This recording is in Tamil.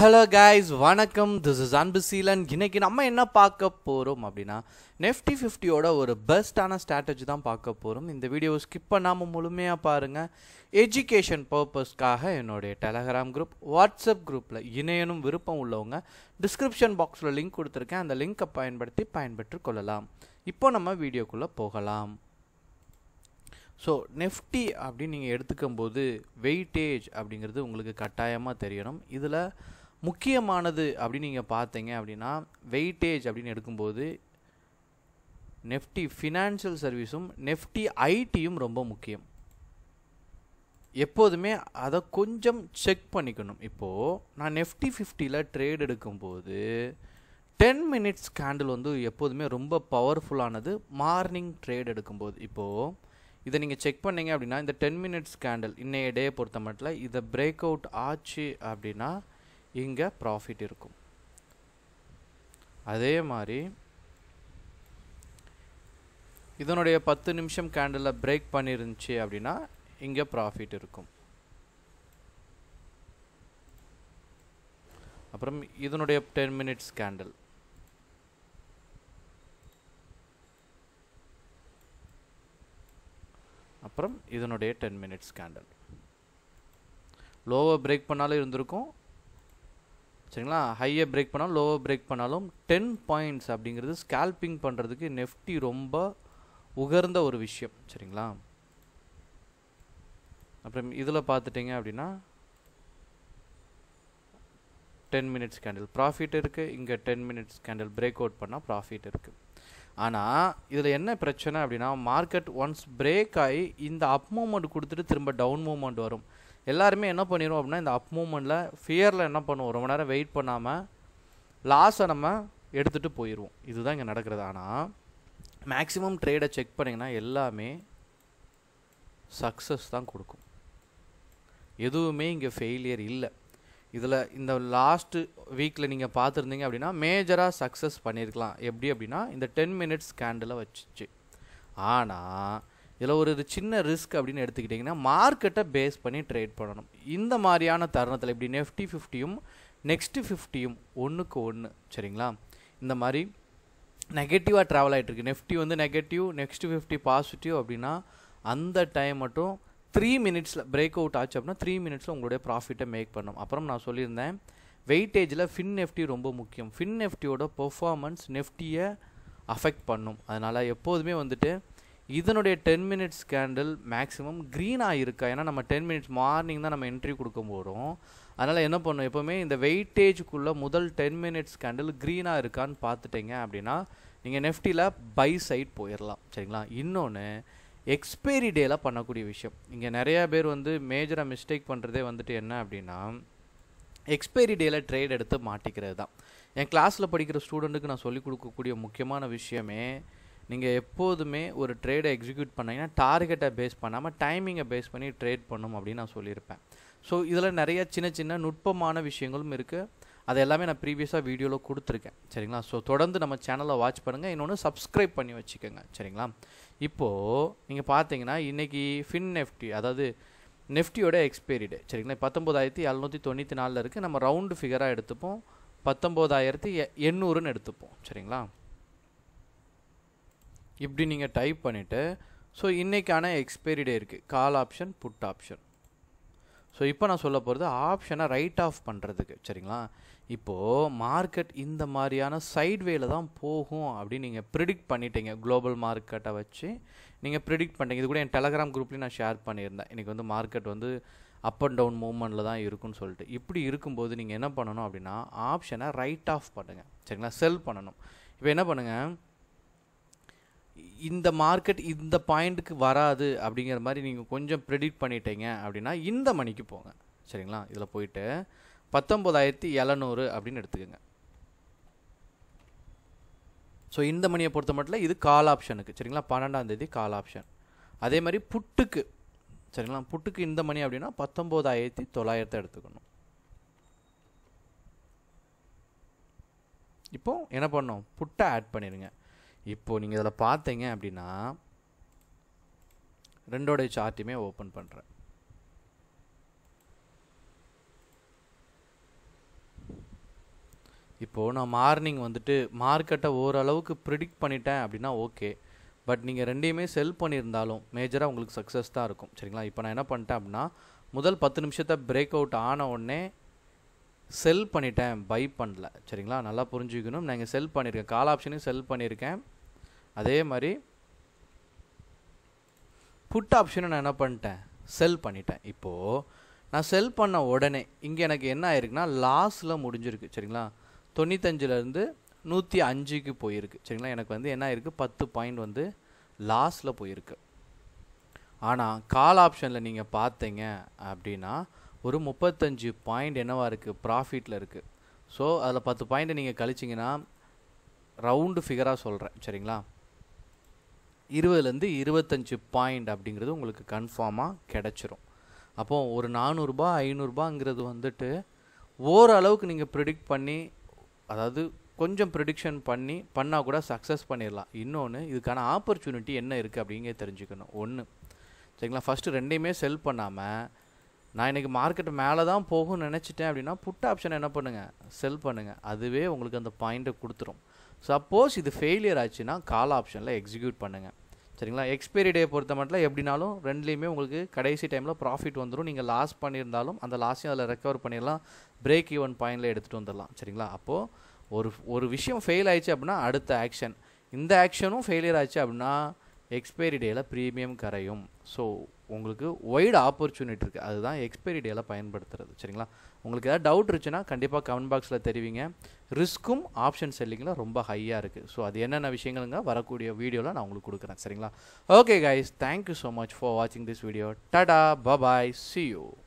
ஹலோ கைஸ் வணக்கம் திஸ் இஸ் அன்பு சீலன் இன்னைக்கு நம்ம என்ன பார்க்க போகிறோம் அப்படின்னா நெஃப்டி ஃபிஃப்டியோட ஒரு பெஸ்ட்டான ஸ்ட்ராட்டஜி தான் பார்க்க போகிறோம் இந்த வீடியோவை ஸ்கிப் பண்ணாமல் முழுமையாக பாருங்கள் எஜுகேஷன் பர்பஸ்க்காக என்னுடைய டெலகிராம் குரூப் வாட்ஸ்அப் குரூப்பில் இணையனும் விருப்பம் உள்ளவங்க டிஸ்கிரிப்ஷன் பாக்ஸில் லிங்க் கொடுத்துருக்கேன் அந்த லிங்க்கை பயன்படுத்தி பயன்பெற்று கொள்ளலாம் இப்போ நம்ம வீடியோக்குள்ளே போகலாம் ஸோ நெஃப்டி அப்படின்னு நீங்கள் எடுத்துக்கும்போது வெயிட்டேஜ் அப்படிங்கிறது உங்களுக்கு கட்டாயமாக தெரியணும் இதில் முக்கியமானது அப்படின்னு நீங்கள் பார்த்தீங்க அப்படின்னா வெயிட்டேஜ் அப்படின்னு எடுக்கும்போது நெஃப்டி ஃபினான்ஷியல் சர்வீஸும் நெஃப்டி ஐடியும் ரொம்ப முக்கியம் எப்போதுமே அதை கொஞ்சம் செக் பண்ணிக்கணும் இப்போது நான் நெஃப்டி ஃபிஃப்டியில் ட்ரேட் எடுக்கும்போது டென் மினிட்ஸ் கேண்டில் வந்து எப்போதுமே ரொம்ப பவர்ஃபுல்லானது மார்னிங் ட்ரேட் எடுக்கும்போது இப்போது இதை நீங்கள் செக் பண்ணீங்க அப்படின்னா இந்த டென் மினிட்ஸ் கேண்டில் இன்னைய டே பொறுத்த மட்டும் இதை பிரேக் அவுட் ஆச்சு அப்படின்னா இங்கே ப்ராஃபிட் இருக்கும் அதே மாதிரி இதனுடைய பத்து நிமிஷம் கேண்டில் பிரேக் பண்ணிருந்துச்சு அப்படின்னா இங்கே ப்ராஃபிட் இருக்கும் அப்புறம் இதனுடைய டென் மினிட்ஸ் கேண்டில் அப்புறம் இதனுடைய டென் மினிட்ஸ் கேண்டில் லோவை பிரேக் பண்ணாலும் இருந்திருக்கும் சரிங்களா ஹையை பிரேக் பண்ணாலும் லோவை பிரேக் பண்ணாலும் டென் பாயிண்ட்ஸ் அப்படிங்கிறது ஸ்கேல்பிங் பண்ணுறதுக்கு நெஃப்டி ரொம்ப உகர்ந்த ஒரு விஷயம் சரிங்களா அப்புறம் இதில் பார்த்துட்டிங்க அப்படின்னா டென் மினிட்ஸ் கேண்டில் ப்ராஃபிட் இருக்குது இங்கே ten minutes candle break out பண்ணால் ப்ராஃபிட் இருக்குது ஆனால் இதில் என்ன பிரச்சனை அப்படின்னா மார்க்கெட் ஒன்ஸ் பிரேக் ஆகி இந்த அப் மூமெண்ட் கொடுத்துட்டு திரும்ப டவுன் மூமெண்ட் வரும் எல்லாருமே என்ன பண்ணிடுவோம் அப்படின்னா இந்த அப் மூமெண்ட்டில் ஃபியரில் என்ன பண்ணுவோம் ரொம்ப நேரம் வெயிட் பண்ணாமல் லாஸை நம்ம எடுத்துகிட்டு போயிடுவோம் இதுதான் இங்கே நடக்கிறது ஆனால் மேக்ஸிமம் ட்ரேடை செக் பண்ணிங்கன்னா எல்லாமே சக்ஸஸ் தான் கொடுக்கும் எதுவுமே இங்கே ஃபெயிலியர் இல்லை இதில் இந்த லாஸ்ட்டு வீக்கில் நீங்கள் பார்த்துருந்தீங்க அப்படின்னா மேஜராக சக்ஸஸ் பண்ணியிருக்கலாம் எப்படி அப்படின்னா இந்த டென் மினிட்ஸ் கேண்டில் வச்சுச்சு ஆனால் இதில் ஒரு இது சின்ன ரிஸ்க் அப்படின்னு எடுத்துக்கிட்டிங்கன்னா மார்க்கெட்டை பேஸ் பண்ணி ட்ரேட் பண்ணணும் இந்த மாதிரியான தருணத்தில் இப்படி நெஃப்டி ஃபிஃப்டியும் நெக்ஸ்ட்டு ஃபிஃப்டியும் ஒன்றுக்கு ஒன்று சரிங்களா இந்த மாதிரி நெகட்டிவாக ட்ராவல் ஆகிட்டுருக்கு நெஃப்டி வந்து நெகட்டிவ் நெக்ஸ்ட் ஃபிஃப்டி பாசிட்டிவ் அப்படின்னா அந்த டைம் மட்டும் த்ரீ மினிட்ஸில் பிரேக் அவுட் ஆச்சு அப்படின்னா த்ரீ மினிட்ஸில் உங்களுடைய ப்ராஃபிட்டை மேக் பண்ணும் அப்புறம் நான் சொல்லியிருந்தேன் வெயிட்டேஜில் ஃபின் நெஃப்டி ரொம்ப முக்கியம் ஃபின் நெஃப்டியோட பெர்ஃபார்மன்ஸ் நெஃப்டியை அஃபெக்ட் பண்ணும் அதனால் எப்போதுமே வந்துட்டு இதனுடைய டென் மினிட்ஸ் கேண்டில் மேக்ஸிமம் க்ரீனாக இருக்கா ஏன்னா நம்ம டென் மினிட்ஸ் மார்னிங் தான் நம்ம என்ட்ரி கொடுக்க போகிறோம் அதனால் என்ன பண்ணும் எப்போவுமே இந்த வெயிட்டேஜுக்குள்ளே முதல் டென் மினிட்ஸ் கேண்டில் க்ரீனாக இருக்கான்னு பார்த்துட்டீங்க அப்படின்னா நீங்கள் நெஃப்டியில் பை சைட் போயிடலாம் சரிங்களா இன்னொன்று எக்ஸ்பைரி டேல பண்ணக்கூடிய விஷயம் இங்கே நிறையா பேர் வந்து மேஜராக மிஸ்டேக் பண்ணுறதே வந்துட்டு என்ன அப்படின்னா எக்ஸ்பைரி டேல ட்ரேட் எடுத்து மாட்டிக்கிறது தான் என் கிளாஸில் படிக்கிற ஸ்டூடெண்ட்டுக்கு நான் சொல்லிக் கொடுக்கக்கூடிய முக்கியமான விஷயமே நீங்கள் எப்போதுமே ஒரு ட்ரேடை எக்ஸிக்யூட் பண்ணீங்கன்னா டார்கெட்டை பேஸ் பண்ணாமல் டைமிங்கை பேஸ் பண்ணி ட்ரேட் பண்ணும் அப்படின்னு நான் சொல்லியிருப்பேன் ஸோ இதில் நிறைய சின்ன சின்ன நுட்பமான விஷயங்களும் இருக்குது அது எல்லாமே நான் ப்ரீவியஸாக வீடியோவில் கொடுத்துருக்கேன் சரிங்களா ஸோ தொடர்ந்து நம்ம சேனலை வாட்ச் பண்ணுங்கள் இன்னொன்று சப்ஸ்கிரைப் பண்ணி வச்சுக்கோங்க சரிங்களா இப்போது நீங்கள் பார்த்தீங்கன்னா இன்றைக்கி ஃபின் நெஃப்டி அதாவது நெஃப்டியோட எக்ஸ்பைரி டே சரிங்களா பத்தொம்போதாயிரத்தி எழுநூற்றி தொண்ணூற்றி நாலில் இருக்குது நம்ம ரவுண்டு ஃபிகராக எடுத்துப்போம் பத்தொம்போதாயிரத்தி எண்ணூறுன்னு எடுத்துப்போம் சரிங்களா இப்படி நீங்கள் டைப் பண்ணிவிட்டு ஸோ இன்றைக்கான எக்ஸ்பைரி டே இருக்குது call option put option so இப்போ நான் சொல்ல போகிறது ஆப்ஷனை ரைட் ஆஃப் பண்ணுறதுக்கு சரிங்களா இப்போது மார்க்கெட் இந்த மாதிரியான சைட்வேல தான் போகும் அப்படின்னு நீங்கள் ப்ரிடிக்ட் பண்ணிட்டீங்க குளோபல் மார்க்கெட்டை வச்சு நீங்கள் ப்ரிடிக்ட் பண்ணிட்டீங்க இது கூட என் டெலகிராம் குரூப்லேயும் நான் ஷேர் பண்ணியிருந்தேன் இன்றைக்கி வந்து மார்க்கெட் வந்து அப் அண்ட் டவுன் மூவ்மெண்ட்டில் தான் இருக்குன்னு சொல்லிட்டு இப்படி இருக்கும்போது நீங்கள் என்ன பண்ணணும் அப்படின்னா ஆப்ஷனை ரைட் ஆஃப் பண்ணுங்கள் சரிங்களா செல் பண்ணணும் இப்போ என்ன பண்ணுங்கள் இந்த மார்க்கெட் இந்த பாயிண்ட்டுக்கு வராது அப்படிங்கிற மாதிரி நீங்கள் கொஞ்சம் ப்ரெடிக்ட் பண்ணிட்டீங்க அப்படின்னா இந்த மணிக்கு போங்க சரிங்களா இதில் போயிட்டு பத்தொம்போதாயிரத்தி எழுநூறு அப்படின்னு எடுத்துக்கோங்க ஸோ இந்த மணியை பொறுத்த மட்டும் இது கால் ஆப்ஷனுக்கு சரிங்களா பன்னெண்டாம் தேதி கால் ஆப்ஷன் அதே மாதிரி புட்டுக்கு சரிங்களா புட்டுக்கு இந்த மணி அப்படின்னா பத்தொம்போதாயிரத்தி தொள்ளாயிரத்தை எடுத்துக்கணும் இப்போ என்ன பண்ணோம் புட்டை ஆட் பண்ணிடுங்க இப்போ நீங்கள் இதில் பார்த்தீங்க அப்படின்னா ரெண்டோடைய சார்ட்டையுமே ஓப்பன் பண்ணுறேன் இப்போது நான் மார்னிங் வந்துட்டு மார்க்கெட்டை ஓரளவுக்கு ப்ரிடிக்ட் பண்ணிட்டேன் அப்படின்னா ஓகே பட் நீங்கள் ரெண்டையுமே செல் பண்ணியிருந்தாலும் மேஜராக உங்களுக்கு சக்ஸஸ் தான் இருக்கும் சரிங்களா இப்போ நான் என்ன பண்ணிட்டேன் அப்படின்னா முதல் பத்து நிமிஷத்தை பிரேக் அவுட் ஆன உடனே செல் பண்ணிட்டேன் பை பண்ணல சரிங்களா நல்லா புரிஞ்சுக்கணும் நான் இங்கே செல் பண்ணியிருக்கேன் கால் ஆப்ஷனையும் செல் பண்ணியிருக்கேன் அதே மாதிரி புட் ஆப்ஷனை நான் என்ன பண்ணிட்டேன் செல் பண்ணிட்டேன் இப்போது நான் செல் பண்ண உடனே இங்கே எனக்கு என்ன ஆயிருக்குன்னா லாஸில் முடிஞ்சிருக்கு சரிங்களா தொண்ணூத்தஞ்சிலேருந்து நூற்றி அஞ்சுக்கு போயிருக்கு சரிங்களா எனக்கு வந்து என்ன ஆயிருக்கு பத்து பாயிண்ட் வந்து லாஸில் போயிருக்கு ஆனால் கால் ஆப்ஷனில் நீங்கள் பார்த்தீங்க அப்படின்னா ஒரு முப்பத்தஞ்சு பாயிண்ட் என்னவா இருக்குது ப்ராஃபிட்டில் இருக்குது ஸோ அதில் பத்து பாயிண்ட்டை நீங்கள் கழிச்சிங்கன்னா ரவுண்டு ஃபிகராக சொல்கிறேன் சரிங்களா இருபதுலேருந்து இருபத்தஞ்சு பாயிண்ட் அப்படிங்கிறது உங்களுக்கு கன்ஃபார்மாக கிடச்சிரும் அப்போ ஒரு நானூறுரூபா ஐநூறுரூபாங்கிறது வந்துட்டு ஓரளவுக்கு நீங்கள் ப்ரிடிக்ட் பண்ணி அதாவது கொஞ்சம் ப்ரிடிக்ஷன் பண்ணி பண்ணால் கூட சக்ஸஸ் பண்ணிடலாம் இன்னொன்று இதுக்கான ஆப்பர்ச்சுனிட்டி என்ன இருக்குது அப்படிங்க தெரிஞ்சுக்கணும் ஒன்று சரிங்களா ஃபஸ்ட்டு ரெண்டையுமே செல் பண்ணாமல் நான் இன்றைக்கி மார்க்கெட் மேலே தான் போகும்னு நினச்சிட்டேன் அப்படின்னா புட் ஆப்ஷன் என்ன பண்ணுங்கள் செல் பண்ணுங்கள் அதுவே உங்களுக்கு அந்த பாயிண்ட்டை கொடுத்துரும் சப்போஸ் இது ஃபெயிலியர் ஆச்சுன்னா கால் ஆப்ஷனில் எக்ஸிக்யூட் பண்ணுங்கள் சரிங்களா எக்ஸ்பைரி டே பொறுத்த மட்டும் எப்படினாலும் ரெண்டுலேயுமே உங்களுக்கு கடைசி டைமில் ப்ராஃபிட் வந்துடும் நீங்கள் லாஸ் பண்ணியிருந்தாலும் அந்த லாஸையும் அதில் ரெக்கவர் பண்ணிடலாம் பிரேக் ஈவன் பாயிண்டில் எடுத்துகிட்டு வந்துடலாம் சரிங்களா அப்போது ஒரு ஒரு விஷயம் ஃபெயில் ஆயிடுச்சு அப்படின்னா அடுத்த ஆக்ஷன் இந்த ஆக்ஷனும் ஃபெயிலியர் ஆச்சு அப்படின்னா எக்ஸ்பைரி டேயில் ப்ரீமியம் கரையும் ஸோ உங்களுக்கு ஒய்டு ஆப்பர்ச்சுனிட்டி இருக்குது அதுதான் எக்ஸ்பைரி டேயில் பயன்படுத்துறது சரிங்களா உங்களுக்கு ஏதாவது டவுட் இருந்துச்சுன்னா கண்டிப்பாக கமெண்ட் பாக்ஸில் தெரிவிங்க ரிஸ்க்கும் ஆப்ஷன் செல்லிங்கில் ரொம்ப ஹையாக இருக்குது ஸோ அது என்னென்ன விஷயங்களுங்க வரக்கூடிய வீடியோவில் நான் உங்களுக்கு கொடுக்குறேன் சரிங்களா okay guys thank you so much for வாட்சிங் this video tata bubye see you